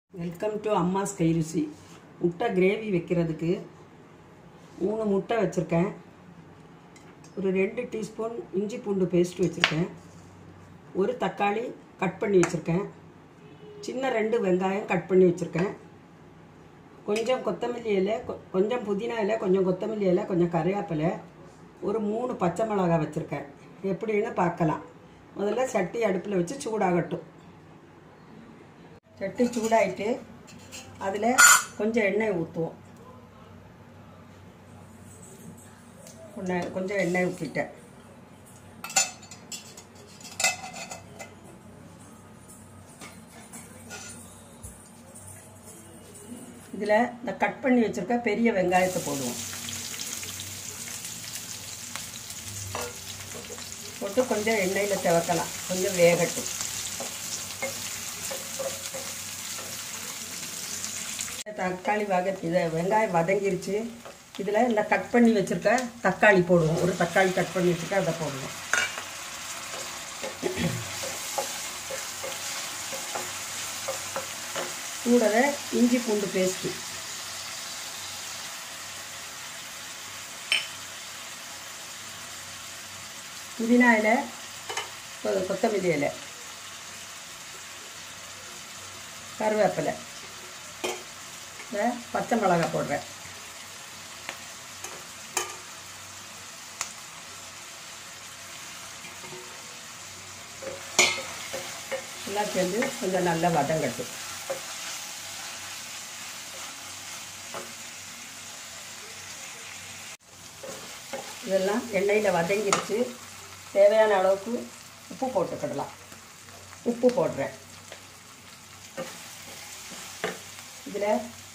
welcome to அம்மாஸ் கைருசி முட்டை gravy வைக்கிறதுக்கு மூணு முட்டை வச்சுருக்கேன் ஒரு ரெண்டு டீஸ்பூன் இஞ்சி பூண்டு பேஸ்ட் வச்சுருக்கேன் ஒரு தக்காளி கட் பண்ணி வச்சுருக்கேன் சின்ன ரெண்டு வெங்காயம் கட் பண்ணி வச்சுருக்கேன் கொஞ்சம் கொத்தமல்லி இலை கொ- கொஞ்சம் புதினா இலை கொஞ்சம் கொத்தமல்லி இலை கொஞ்சம் கறிவேப்பிலை ஒரு மூணு பச்சை மிளகாய் வச்சுருக்கேன் எப்படின்னு பார்க்கலாம் முதல்ல சட்டி அடுப்பில் வச்சு சூடாகட்டும் சட்டி சூடாயிட்டு அதில் கொஞ்சம் எண்ணெய் ஊற்றுவோம் கொஞ்சம் கொஞ்சம் எண்ணெய் ஊற்றிட்டேன் இதில் இந்த கட் பண்ணி வச்சுருக்க பெரிய வெங்காயத்தை போடுவோம் போட்டு கொஞ்சம் எண்ணெயில் துவக்கலாம் கொஞ்சம் வேகட்டும் தக்காளி வகை இதை வெங்காயம் வதங்கிருச்சு இதில் இந்த கட் பண்ணி வச்சுருக்க தக்காளி போடுவோம் ஒரு தக்காளி கட் பண்ணி வச்சுருக்க அதை போடுவோம் கூடவே இஞ்சி பூண்டு பேஸ்ட்டு புதினா இலை கொ- கொத்தமல்லி இலை கருவேப்பிலை இந்த பச்சை மிளகாய் போடுறேன் எல்லாம் சேர்ந்து கொஞ்சம் நல்லா வதங்கட்டும் இதெல்லாம் எண்ணெயில் வதங்கிருச்சு தேவையான அளவுக்கு உப்பு போட்டுக்கிடலாம் உப்பு போடுறேன் இதில்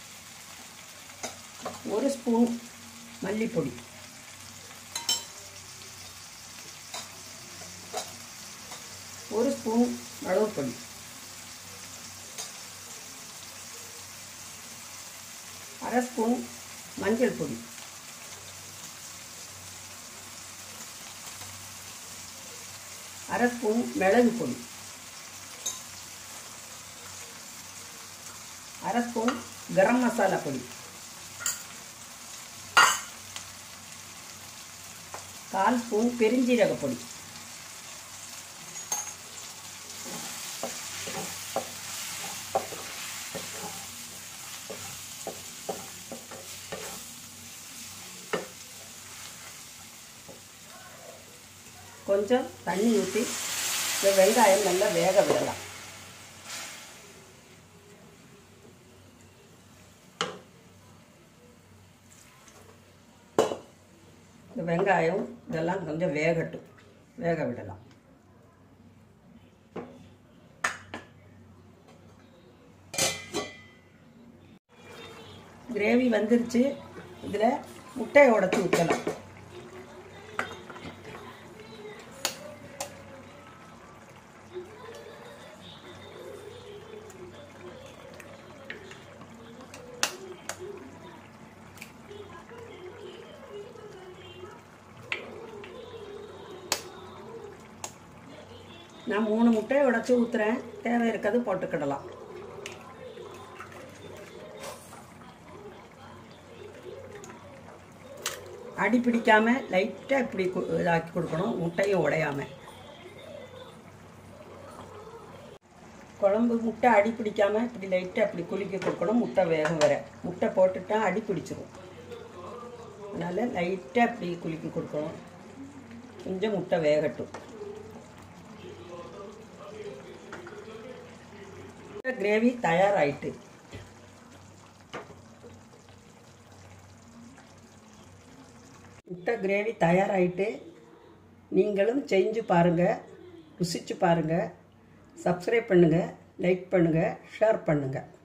ஒரு ஸ்பூன் மல்லிப்பொடி ஒரு ஸ்பூன் மிளகுப்பொடி அரை ஸ்பூன் மஞ்சள் பொடி அரை ஸ்பூன் மிளகு பொடி அரை ஸ்பூன் கரம் மசாலா பொடி கால் ஸ்பூன் பெருஞ்சீரக பொடி கொஞ்சம் தண்ணி ஊற்றி இந்த வெங்காயம் நல்லா வேக விடலாம் இந்த வெங்காயம் இதெல்லாம் கொஞ்சம் வேகட்டும் வேக விடலாம் கிரேவி வந்துருச்சு இதில் முட்டையை உடச்சி ஊற்றலாம் நான் மூணு முட்டையை உடச்சி ஊற்றுறேன் தேவை இருக்கிறது போட்டுக்கிடலாம் அடி பிடிக்காம லைட்டாக இப்படி கு- இதாக்கி கொடுக்கணும் முட்டையும் உடையாம குழம்பு முட்டை அடி பிடிக்காம இப்படி லைட்டாக இப்படி குலுக்கி கொடுக்கணும் முட்டை வேகம் வர முட்டை போட்டுட்டா அடி பிடிச்சிரும் அதனால் லைட்டாக இப்படி குலுக்கி கொடுக்கணும் கொஞ்சம் முட்டை வேகட்டும் கிரேவி தயாராயிட்டு முட்டை கிரேவி தயாராயிட்டு நீங்களும் செஞ்சு பாருங்கள் ருசிச்சு பாருங்கள் சப்ஸ்கிரைப் பண்ணுங்கள் லைக் பண்ணுங்கள் ஷேர் பண்ணுங்கள்